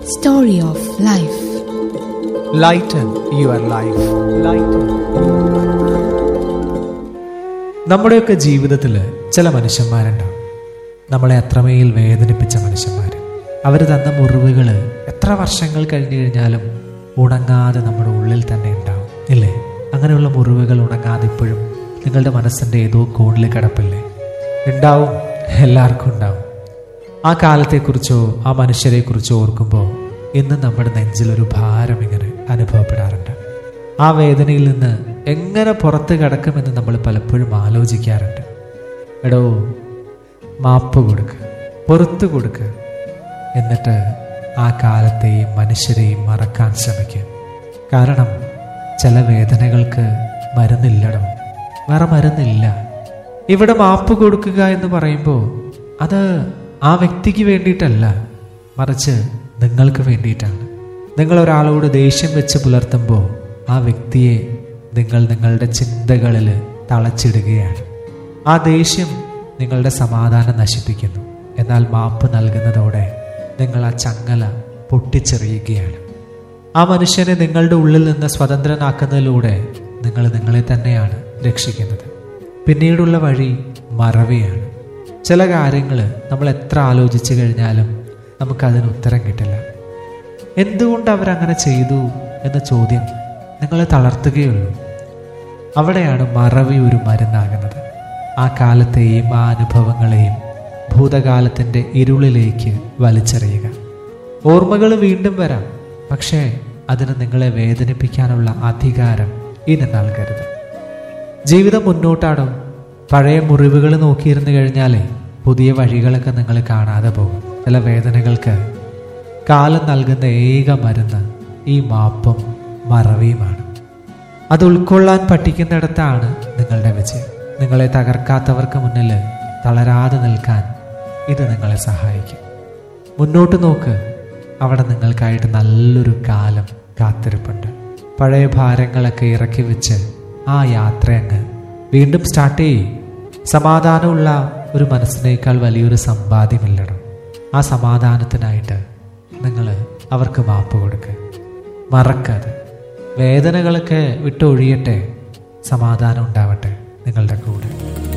Story of Life. Lighten your life lighten നമ്മുടെയൊക്കെ ജീവിതത്തിൽ ചില മനുഷ്യന്മാരുണ്ടാവും നമ്മളെ അത്രമേൽ വേദനിപ്പിച്ച മനുഷ്യന്മാർ അവർ തന്ന മുറിവുകൾ എത്ര വർഷങ്ങൾ കഴിഞ്ഞു കഴിഞ്ഞാലും ഉണങ്ങാതെ നമ്മുടെ ഉള്ളിൽ തന്നെ ഉണ്ടാവും ഇല്ലേ അങ്ങനെയുള്ള മുറിവുകൾ ഉണങ്ങാതെ ഇപ്പോഴും നിങ്ങളുടെ മനസ്സിൻ്റെ ഏതോ കോണിൽ കിടപ്പില്ലേ ഉണ്ടാവും എല്ലാവർക്കും ഉണ്ടാവും ആ കാലത്തെക്കുറിച്ചോ ആ മനുഷ്യരെക്കുറിച്ചോ ഓർക്കുമ്പോൾ ഇന്ന് നമ്മുടെ നെഞ്ചിലൊരു ഭാരം ഇങ്ങനെ അനുഭവപ്പെടാറുണ്ട് ആ വേദനയിൽ നിന്ന് എങ്ങനെ പുറത്ത് കിടക്കുമെന്ന് നമ്മൾ പലപ്പോഴും ആലോചിക്കാറുണ്ട് എടോ മാപ്പ് കൊടുക്ക് പുറത്തു കൊടുക്ക് എന്നിട്ട് ആ കാലത്തെയും മനുഷ്യരെയും മറക്കാൻ ശ്രമിക്കുക കാരണം ചില വേദനകൾക്ക് മരുന്നില്ലടോ വേറെ മരുന്നില്ല ഇവിടെ മാപ്പ് കൊടുക്കുക എന്ന് പറയുമ്പോൾ അത് ആ വ്യക്തിക്ക് വേണ്ടിയിട്ടല്ല മറിച്ച് നിങ്ങൾക്ക് വേണ്ടിയിട്ടാണ് നിങ്ങൾ ഒരാളോട് ദേഷ്യം വെച്ച് പുലർത്തുമ്പോൾ ആ വ്യക്തിയെ നിങ്ങൾ നിങ്ങളുടെ ചിന്തകളിൽ തളച്ചിടുകയാണ് ആ ദേഷ്യം നിങ്ങളുടെ സമാധാനം നശിപ്പിക്കുന്നു എന്നാൽ മാപ്പ് നൽകുന്നതോടെ നിങ്ങൾ ആ ചങ്ങല പൊട്ടിച്ചെറിയുകയാണ് ആ മനുഷ്യനെ നിങ്ങളുടെ ഉള്ളിൽ നിന്ന് സ്വതന്ത്രനാക്കുന്നതിലൂടെ നിങ്ങൾ നിങ്ങളെ തന്നെയാണ് രക്ഷിക്കുന്നത് പിന്നീടുള്ള വഴി മറവിയാണ് ചില കാര്യങ്ങൾ നമ്മൾ എത്ര ആലോചിച്ചു കഴിഞ്ഞാലും നമുക്കതിന് ഉത്തരം കിട്ടില്ല എന്തുകൊണ്ട് അവരങ്ങനെ ചെയ്തു എന്ന ചോദ്യം നിങ്ങളെ തളർത്തുകയുള്ളൂ അവിടെയാണ് മറവി ഒരു മരുന്നാകുന്നത് ആ കാലത്തെയും ആ അനുഭവങ്ങളെയും ഭൂതകാലത്തിൻ്റെ ഇരുളിലേക്ക് വലിച്ചെറിയുക ഓർമ്മകൾ വീണ്ടും വരാം പക്ഷേ അതിന് നിങ്ങളെ വേദനിപ്പിക്കാനുള്ള അധികാരം ഇനി നൽകരുത് ജീവിതം മുന്നോട്ടാടും പഴയ മുറിവുകൾ നോക്കിയിരുന്നു കഴിഞ്ഞാലേ പുതിയ വഴികളൊക്കെ നിങ്ങൾ കാണാതെ പോകും ചില വേദനകൾക്ക് കാലം നൽകുന്ന ഏക മരുന്ന് ഈ മാപ്പും മറവിയുമാണ് അത് ഉൾക്കൊള്ളാൻ പഠിക്കുന്നിടത്താണ് നിങ്ങളുടെ വിജയം നിങ്ങളെ തകർക്കാത്തവർക്ക് മുന്നിൽ തളരാതെ നിൽക്കാൻ ഇത് നിങ്ങളെ സഹായിക്കും മുന്നോട്ട് നോക്ക് അവിടെ നിങ്ങൾക്കായിട്ട് നല്ലൊരു കാലം കാത്തിരിപ്പുണ്ട് പഴയ ഭാരങ്ങളൊക്കെ ഇറക്കി വെച്ച് ആ യാത്ര അങ്ങ് വീണ്ടും സ്റ്റാർട്ട് ചെയ്യും സമാധാനമുള്ള ഒരു മനസ്സിനേക്കാൾ വലിയൊരു സമ്പാദ്യമില്ലണം ആ സമാധാനത്തിനായിട്ട് നിങ്ങൾ അവർക്ക് മാപ്പ് കൊടുക്കുക മറക്കാതെ വേദനകളൊക്കെ വിട്ടൊഴിയട്ടെ സമാധാനം ഉണ്ടാവട്ടെ നിങ്ങളുടെ കൂടെ